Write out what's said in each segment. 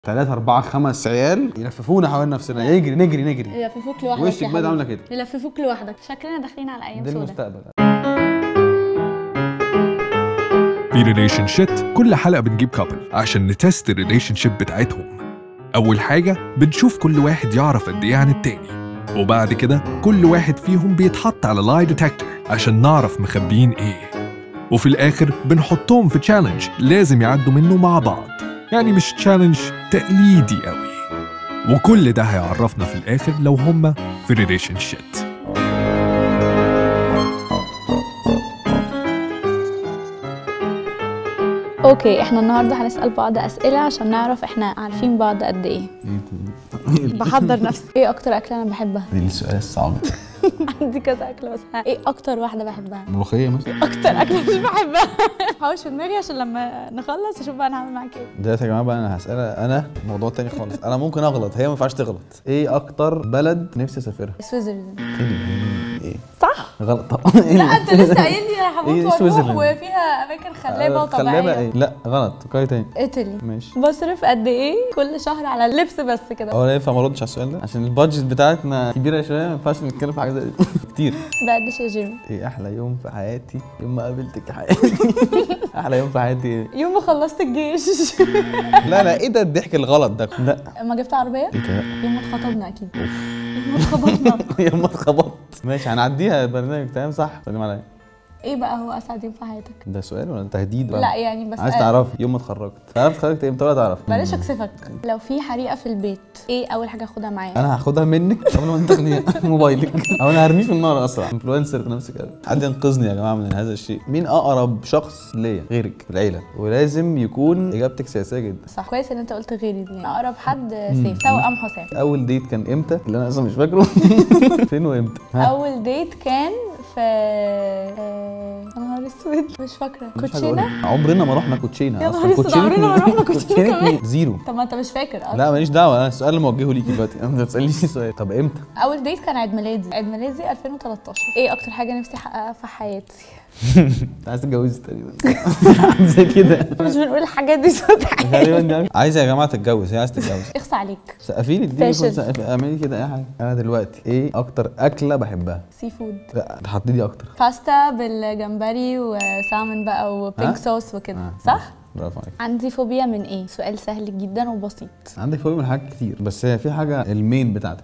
ثلاثة أربعة خمس عيال يلففونا حوالين نفسنا يجري نجري نجري يلففوك لوحدك وشك يا بقى حبيبي. عاملة كده يلففوك لوحدك شكلنا داخلين على ايام ده سودة المستقبل في ريليشن شيت كل حلقة بنجيب كابل عشان نتست الريليشن شيب بتاعتهم أول حاجة بنشوف كل واحد يعرف قد إيه عن التاني وبعد كده كل واحد فيهم بيتحط على لاي ديتكتور عشان نعرف مخبيين إيه وفي الآخر بنحطهم في تشالنج لازم يعدوا منه مع بعض يعني مش تشالنج تقليدي قوي وكل ده هيعرفنا في الآخر لو هما في ريليشن شيت اوكي احنا النهارده هنسال بعض اسئله عشان نعرف احنا عارفين بعض قد ايه بحضر نفسي ايه اكتر اكله انا بحبها دي السؤال الصعب عندي كذا اكله بس ها، ايه اكتر واحده بحبها ملوخية مثلا اكتر اكله مش بحبها هحوش في دماغي عشان لما نخلص اشوف بقى انا هعمل معاك ايه دلوقتي يا جماعة بقى أنا هسألها أنا موضوع تاني خالص أنا ممكن أغلط هي ما ينفعش تغلط إيه أكتر بلد نفسي أسافرها؟ سويسرلاند إيه صح غلط طبعا إيه لا انت لسه قايل لي انا إيه هموت واروح سويسرلاند؟ وفيها اماكن خلابه خلابة وطبيعيه إيه؟ لا غلط فكري تاني ايطالي ماشي بصرف قد ايه كل شهر على اللبس بس كده هو أنا ينفع ما أردش على السؤال ده عشان البادجت بتاعتنا كبيرة شوية ما ينفعش نتكلم في حاجة زي دي كتير بقدش يا جيمي ايه احلى يوم في حياتي يوم ما قابلتك يا حياتي احلى يوم في حياتي ايه يوم ما خلصت الجيش لا لا ايه ده الضحك الغلط ده لا اما جبت عربيه ايه ده يوم ما اتخطبنا اكيد يوم ما اتخطبنا يوم ما اتخبطت ماشي هنعديها البرنامج تمام صح سلم عليا ايه بقى هو اسعد يوم في حياتك ده سؤال ولا تهديد ولا لا يعني بس عايز تعرفي يوم ما اتخرجت تعرف اتخرجت امتى ولا تعرف بلاش اكسفك لو في حريقه في البيت ايه اول حاجه اخدها معايا انا هاخدها منك قبل ما انت تاخدي موبايلك او انا هرميه في النار اسرع انفلونسر نفسك كده حد ينقذني يا جماعه من هذا الشيء مين اقرب شخص ليا غيرك في العيله ولازم يكون اجابتك سياسيه جدا صح كويس ان انت قلت غيري دي اقرب حد سيف توأم حسام اول ديت كان امتى اللي انا اصلا مش فاكره فين وامتى ها؟ اول ديت كان في آه، يا نهار اسود مش فاكره مش حاجة كوتشينا أقولها. عمرنا ما رحنا كوتشينا يا أصلاً نهار اسود، كوتشينة عمرنا ما مين؟ رحنا كوتشينة كمان. مين؟ زيرو طب ما انت مش فاكر اصلا لا ماليش دعوه انا السؤال اللي موجهه ليكي دلوقتي انت ما بتسالنيش سؤال طب امتى؟ اول ديت كان عيد ميلادي عيد ميلادي 2013 ايه اكتر حاجه نفسي احققها في حياتي انت عايز تتجوزي تقريبا زي كده مش بنقول الحاجات دي صوت عالي تقريبا دي عايزه يا جماعه تتجوز هي عايزه تتجوز اخص عليك سقفي لي اديني فاشل. كل سقف اعملي كده اي حاجه انا دلوقتي ايه اكتر اكله بحبها؟ سي فود لا تحددي اكتر باستا بالجمبري وسالمون بقى ها؟ وبينك صوص وكده آه. صح برافو عليك عندي فوبيا من ايه سؤال سهل جدا وبسيط عندك فوبيا من حاجات كتير بس هي في حاجه المين بتاعتك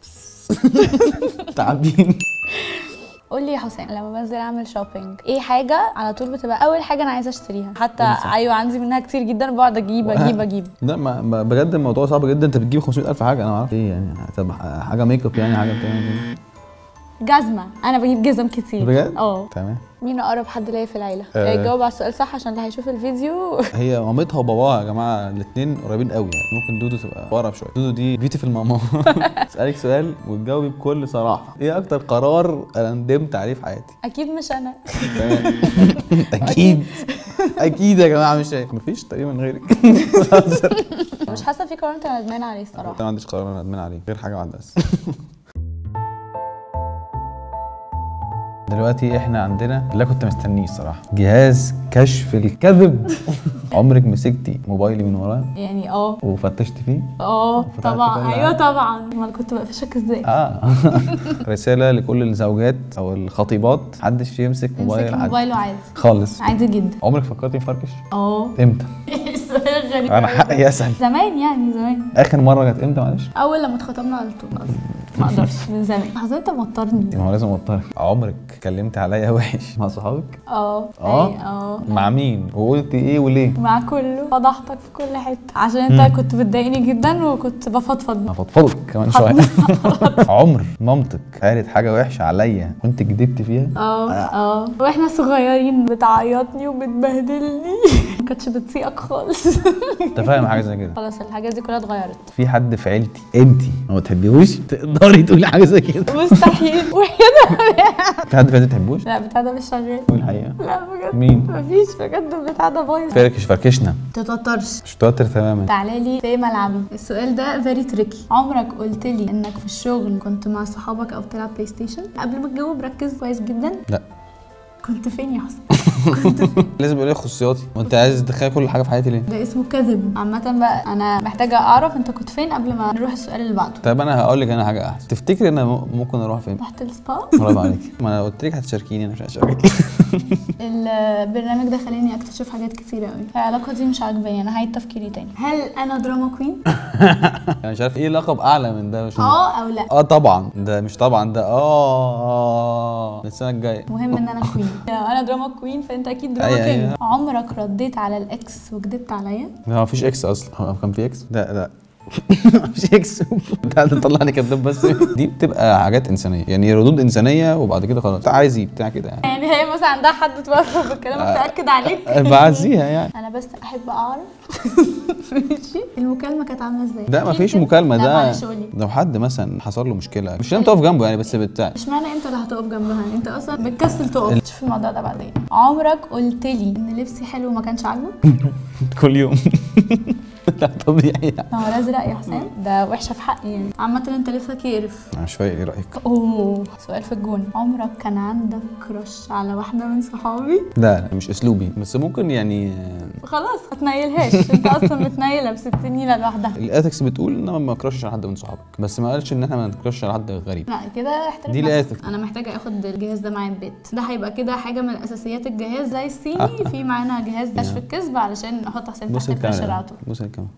تعبين قول لي يا حسين لما بنزل اعمل شوبينج ايه حاجه على طول بتبقى اول حاجه انا عايزه اشتريها حتى قولي صح. ايوه عندي منها كتير جدا بقعد اجيب اجيب اجيب لا ما ما- بجد الموضوع صعب جدا انت بتجيب 500000 حاجه انا ما اعرفش ايه يعني طب حاجه ميك اب يعني حاجه بتعمل كده. جزمه انا بجيب جزم كتير بجد؟ اه تمام مين اقرب حد ليا في العيله آه. جاوب على السؤال صح عشان اللي هيشوف الفيديو هي مامتها وباباها يا جماعه الاثنين قريبين قوي يعني ممكن دودو تبقى اقرب شويه دودو دي بيوتيفل ماما اسالك سؤال وتجاوبي بكل صراحه ايه اكتر قرار انا ندمت عليه في حياتي اكيد مش انا تمام اكيد اكيد يا جماعه مش شايف مفيش تقريبا غيرك بهزر. مش حاسه في قرار انت ندمان عليه الصراحه انا ما عنديش قرار انا ندمان عليه غير حاجه واحده بس دلوقتي احنا عندنا اللي كنت مستنيه الصراحه جهاز كشف الكذب عمرك مسكتي موبايلي من ورايا يعني اه وفتشت فيه اه فتحت طبعا كل ايوه حاجة. طبعا امال كنت بقفشك ازاي اه رساله لكل الزوجات او الخطيبات محدش يمسك موبايل امسك حد موبايله عادي خالص عادي جدا عمرك فكرتي فركش اه امتى السؤال غريب انا أوي. حقي اسال زمان يعني زمان اخر مره كانت امتى معلش اول لما اتخطبنا قلت له ما اقدرش من زمان حسيت انت موترني ما هو لازم اوترك عمرك كلمتي عليا وحش مع صحابك اه آه؟ أي- اه مع مين وقلتي ايه وليه مع كله فضحتك في كل حته عشان انت كنت بتضايقني جدا وكنت بفضفض هفضفضك كمان شويه عمر مامتك قالت حاجه وحشه عليا وانت كدبت فيها اه اه واحنا صغيرين بتعيطني وبتبهدلني ما كانتش بتسيقك خالص انت فاهم حاجه زي كده خلاص الحاجات دي كلها اتغيرت في حد في عيلتي انت ما بتحبيهوش تقدري تقولي حاجه زي كده مستحيل وحياة في حد في عيلتي ما بتحبوش لا بتاع ده مش شغال قول الحقيقه لا بجد مين مفيش بجد البتاع ده بايظ فركش فركشنا تتوترش مش توتر تماما تعالى لي في ملعبي السؤال ده فيري تريكي عمرك قلت لي انك في الشغل كنت مع صحابك او بتلعب بلاي ستيشن قبل ما تجاوب ركز كويس جدا لا كنت فين يا حسن لازم يبقى ليا خصوصياتي وانت عايز تدخل كل حاجه في حياتي ليه ده اسمه كذب عامة بقى انا محتاجة اعرف انت كنت فين قبل ما نروح السؤال اللي بعده طيب انا هقول لك انا حاجه احسن تفتكري انا م- ممكن اروح فين رحت السبا برافو عليك ما انا قلت لك هتشاركيني انا مش هشاركك البرنامج ده خلاني اكتشف حاجات كتيرة قوي العلاقة دي مش عاجباني انا هعيد تفكيري تاني هل انا دراما كوين؟ انا مش عارف ايه لقب اعلى من ده مش اه او لا اه طبعا ده مش طبعا ده اه اه السنه الجايه مهم ان انا كوين انا دراما كوين فانت اكيد دراما أيوة، كينج أيوة. عمرك رديت على الاكس وكدبت عليا لا ما فيش اكس اصلا هو كان في اكس لا لا مفيش اكس ده اللي طلعني كداب بس دي بتبقى حاجات انسانيه يعني ردود انسانيه وبعد كده خلاص تعايزي بتاع كده يعني يعني هي مثلا عندها حد توفى بالكلام تاكد عليك بعزيها يعني انا بس احب اعرف ماشي المكالمه كانت عامله ازاي ده ما أكيد فيش كده. مكالمه لا ده معلش قولي لو حد مثلا حصل له مشكله مش لازم تقف جنبه يعني بس بتاع اشمعنى انت اللي هتقف جنبها انت اصلا بتكسل تقف تشوف الموضوع ده بعدين عمرك قلت لي ان لبسي حلو وما كانش عاجبك كل يوم لا طبيعي يعني ما هو الازرق يا حسام ده وحشه في حقي يعني عامه انت لبسك يقرف انا مش فايق ايه رايك اوه سؤال في الجون عمرك كان عندك كرش على واحده من صحابي لا لا مش اسلوبي بس ممكن يعني خلاص ما تنيلهاش انت اصلا متنيله ب 60 نيله لوحدها الاثكس بتقول ان انا ما كرشش على حد من صحابك بس ما قالش ان احنا ما نكرشش على حد غريب لا كده احترم دي نفسك. الآثك. انا محتاجه اخد الجهاز ده معايا البيت ده هيبقى كده حاجه من اساسيات الجهاز زي الصيني في معانا جهاز كشف الكذب علشان نحط حسين بص تحت البشر على الكاميرا طول بص الكاميرا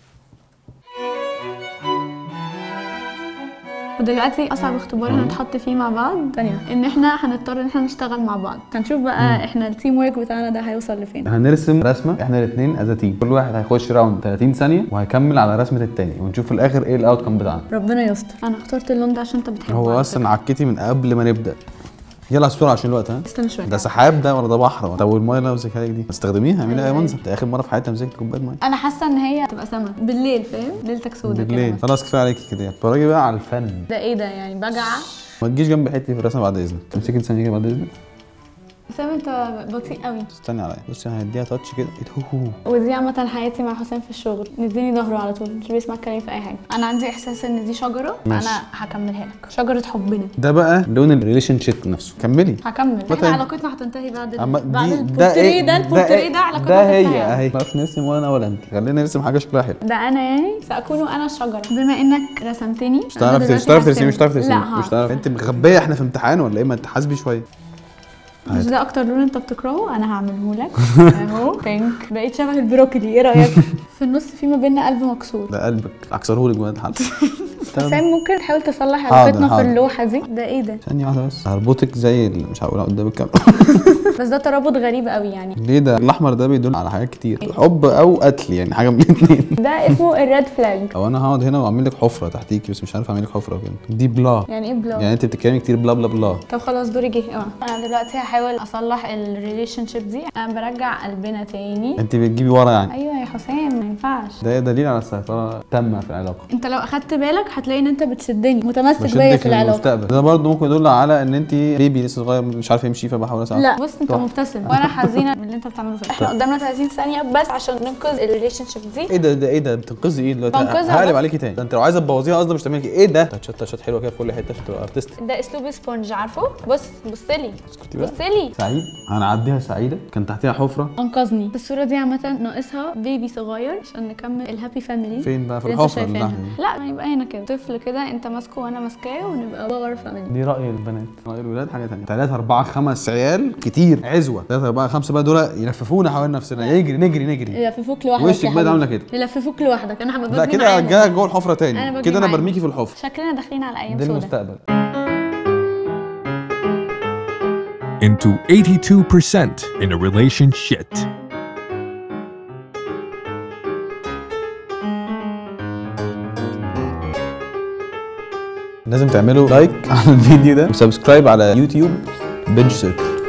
ودلوقتي اصعب اختبار هنتحط فيه مع بعض ثانيه ان احنا هنضطر ان احنا نشتغل مع بعض هنشوف بقى احنا التيم ورك بتاعنا ده هيوصل لفين هنرسم رسمه احنا الاثنين از تيم كل واحد هيخش راوند 30 ثانيه وهيكمل على رسمه التاني ونشوف في الاخر ايه الاوت كم بتاعنا ربنا يستر انا اخترت اللون ده عشان انت بتحبه هو على اصلا فكرة. عكتي من قبل ما نبدا يلا بسرعه عشان الوقت ها استنى شويه ده سحاب ده ولا ده بحر طب والميه اللي انا ماسكها لك دي استخدميها اعملي اي أيوة. منظر ده اخر مره في حياتي مسكت كوبايه ميه انا حاسه ان هي هتبقى سما بالليل فاهم ليلتك سودا كده بالليل مثلا. خلاص كفايه عليكي كده اتفرجي بقى على الفن ده ايه ده يعني بجعه ما تجيش جنب حتتي في الرسمه بعد اذنك امسكي ثانيه كده بعد اذنك حسام انت بطيء قوي استني عليا بصي هنديها تاتش كده اتهوهو. ودي عامة حياتي مع حسام في الشغل نديني ظهره على طول مش بيسمع كلامي في اي حاجة انا عندي احساس ان دي شجرة ماشي. انا هكملها لك شجرة حبنا ده بقى لون الريليشن شيب نفسه كملي هكمل احنا مثلاً- علاقتنا هتنتهي بعد اما ال... بعد دي البورتريه ده البورتريه ده علاقتنا ده هي هتنتهي. اهي ما نعرفش نرسم ولا انا ولا انت خلينا نرسم حاجه شكلها حلو ده انا يعني ساكون انا الشجرة بما انك رسمتني مش تعرف مش تعرف ترسمي مش تعرف ترسمي لا مش تعرف انت مخبيه احنا في امتحان ولا ايه ما تحاسبي شويه مش ده اكتر لون انت بتكرهه انا هعمله لك اهو بينك بقيت شبه البروكلي ايه رايك في النص في ما بيننا قلب مكسور ده قلبك اكسره لك بجد حد حسام ممكن تحاول تصلح حاضر، علاقتنا في حاضر. اللوحة دي ده ايه ده ثانيه واحده بس هربطك زي اللي مش هقولها قدام الكاميرا بس ده ترابط غريب قوي يعني ليه ده الاحمر ده بيدل على حاجات كتير حب او قتل يعني حاجه من الاثنين ده اسمه الريد فلاج او انا هقعد هنا واعمل لك حفره تحتيكي بس مش عارف اعمل لك حفره فين دي بلا يعني ايه بلو يعني انت بتتكلمي كتير بلا بلا بلا طب خلاص دوري جه اه انا دلوقتي هحاول اصلح الريليشن شيب دي انا برجع قلبنا تاني انت بتجيبي ورا يعني ايوه يا حسام ما ينفعش ده دليل على السيطره تامه في العلاقه انت لو اخدت بالك هتلاقي ان انت بتشدني متمسك بيا بشدك في العلاقه للمستقبل ده برضه ممكن يدل على ان انت بيبي لسه صغير مش عارف يمشي فبحاول اساعده لا بص انت صح. مبتسم وانا حزينه من اللي انت بتعمله فيا احنا قدامنا 30 ثانيه بس عشان ننقذ الريليشن شيب دي ايه ده ده ايه ده بتنقذي ايه دلوقتي بنقذها هقلب بس. عليكي تاني ده انت لو عايزه تبوظيها قصدي مش تعملي كده. ايه ده تاتشات تاتشات حلوه كده في كل حته عشان تبقى ارتست ده اسلوب سبونج عارفه بص بص لي اسكتي بقى بص لي سعيد هنعديها سعيده كان تحتها حفره انقذني الصوره دي عامه ناقصها بيبي صغير عشان نكمل الهابي فاميلي فين بقى في اللي انت الحفره اللي شايفينها. تحت دي لا يبقى هنا كده طفل كده انت ماسكه وانا ماسكاه ونبقى باور فاميلي دي راي البنات راي الولاد حاجه ثانيه ثلاثة أربعة خمس عيال كتير عزوة ثلاثة أربعة خمسة بقى دول يلففونا حوالين نفسنا يجري نجري نجري يلففوك لوحدك وشك يا بقى حبيبي. عاملة كده. يلففوك لوحدك انا هبقى لا بجري كده معاهم. جا جوه الحفرة أنا تاني بجري كده أنا معاهم. برميكي في الحفرة شكلنا داخلين على ايام ده سودة المستقبل into 82% in a relationship. لازم تعملوا لايك على الفيديو ده وسبسكرايب على يوتيوب بنش سيركل